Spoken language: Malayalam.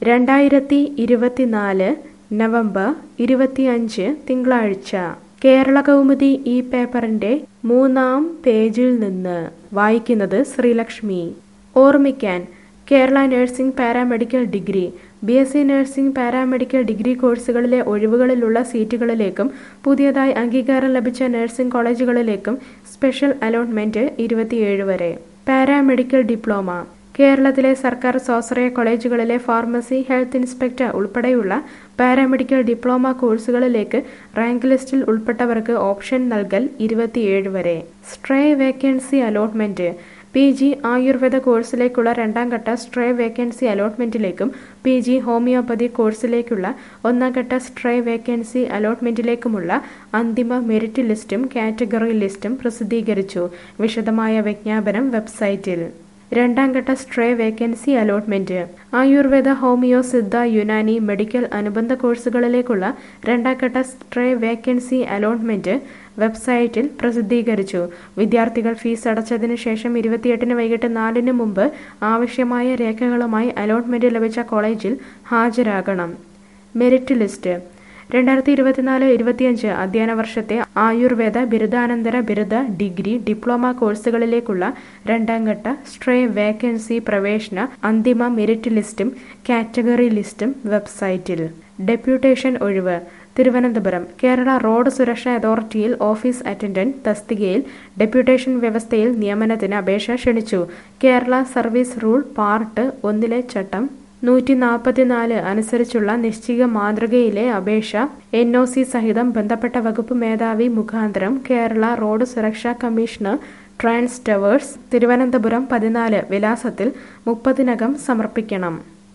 രണ്ടായിരത്തി ഇരുപത്തിനാല് നവംബർ ഇരുപത്തിയഞ്ച് തിങ്കളാഴ്ച കേരള കൗമുദി ഈ പേപ്പറിന്റെ മൂന്നാം പേജിൽ നിന്ന് വായിക്കുന്നത് ശ്രീലക്ഷ്മി ഓർമ്മിക്കാൻ Kerala nursing paramedical degree B S C nursing paramedical degree കോഴ്സുകളിലെ ഒഴിവുകളിലുള്ള സീറ്റുകളിലേക്കും പുതിയതായി അംഗീകാരം ലഭിച്ച നഴ്സിംഗ് കോളേജുകളിലേക്കും സ്പെഷ്യൽ അലോട്ട്മെന്റ് ഇരുപത്തിയേഴ് വരെ പാരാമെഡിക്കൽ ഡിപ്ലോമ കേരളത്തിലെ സർക്കാർ സ്വാശ്രയ കോളേജുകളിലെ ഫാർമസി ഹെൽത്ത് ഇൻസ്പെക്ടർ ഉൾപ്പെടെയുള്ള പാരാമെഡിക്കൽ ഡിപ്ലോമ കോഴ്സുകളിലേക്ക് റാങ്ക് ലിസ്റ്റിൽ ഉൾപ്പെട്ടവർക്ക് ഓപ്ഷൻ നൽകൽ ഇരുപത്തിയേഴ് വരെ stray vacancy allotment P G Ayurveda കോഴ്സിലേക്കുള്ള രണ്ടാം ഘട്ട സ്ട്രേ വേക്കൻസി അലോട്ട്മെന്റിലേക്കും പി ജി ഹോമിയോപ്പതി കോഴ്സിലേക്കുള്ള ഒന്നാം ഘട്ട സ്ട്രേ വേക്കൻസി അലോട്ട്മെന്റിലേക്കുമുള്ള അന്തിമ മെറിറ്റ് ലിസ്റ്റും കാറ്റഗറി ലിസ്റ്റും പ്രസിദ്ധീകരിച്ചു വിശദമായ വിജ്ഞാപനം വെബ്സൈറ്റിൽ രണ്ടാം ഘട്ട stray vacancy allotment Ayurveda homeo Siddha Unani medical അനുബന്ധ കോഴ്സുകളിലേക്കുള്ള രണ്ടാം ഘട്ട സ്ട്രേ വേക്കൻസി അലോട്ട്മെന്റ് വെബ്സൈറ്റിൽ പ്രസിദ്ധീകരിച്ചു വിദ്യാർത്ഥികൾ ഫീസ് അടച്ചതിന് ശേഷം ഇരുപത്തിയെട്ടിന് വൈകിട്ട് നാലിന് മുമ്പ് ആവശ്യമായ രേഖകളുമായി അലോട്ട്മെന്റ് ലഭിച്ച കോളേജിൽ ഹാജരാകണം മെറിറ്റ് ലിസ്റ്റ് രണ്ടായിരത്തി ഇരുപത്തിനാല് ഇരുപത്തിയഞ്ച് അധ്യയന വർഷത്തെ ആയുർവേദ ബിരുദാനന്തര ബിരുദ ഡിഗ്രി ഡിപ്ലോമ കോഴ്സുകളിലേക്കുള്ള രണ്ടാം ഘട്ട സ്ട്രേ വേക്കൻസി പ്രവേശന അന്തിമ മെറിറ്റ് ലിസ്റ്റും കാറ്റഗറി ലിസ്റ്റും വെബ്സൈറ്റിൽ ഡെപ്യൂട്ടേഷൻ ഒഴിവ് തിരുവനന്തപുരം കേരള റോഡ് സുരക്ഷാ അതോറിറ്റിയിൽ ഓഫീസ് അറ്റൻഡന്റ് തസ്തികയിൽ ഡെപ്യൂട്ടേഷൻ വ്യവസ്ഥയിൽ നിയമനത്തിന് അപേക്ഷ ക്ഷണിച്ചു കേരള സർവീസ് റൂൾ പാർട്ട് ഒന്നിലെ ചട്ടം നൂറ്റി നാൽപ്പത്തിനാല് അനുസരിച്ചുള്ള നിശ്ചിത മാതൃകയിലെ അപേക്ഷ എൻ ഒ സി സഹിതം ബന്ധപ്പെട്ട വകുപ്പ് മേധാവി മുഖാന്തരം കേരള റോഡ് സുരക്ഷാ കമ്മീഷണർ ട്രാൻസ് ടവേഴ്സ് തിരുവനന്തപുരം പതിനാല് വിലാസത്തിൽ മുപ്പതിനകം സമർപ്പിക്കണം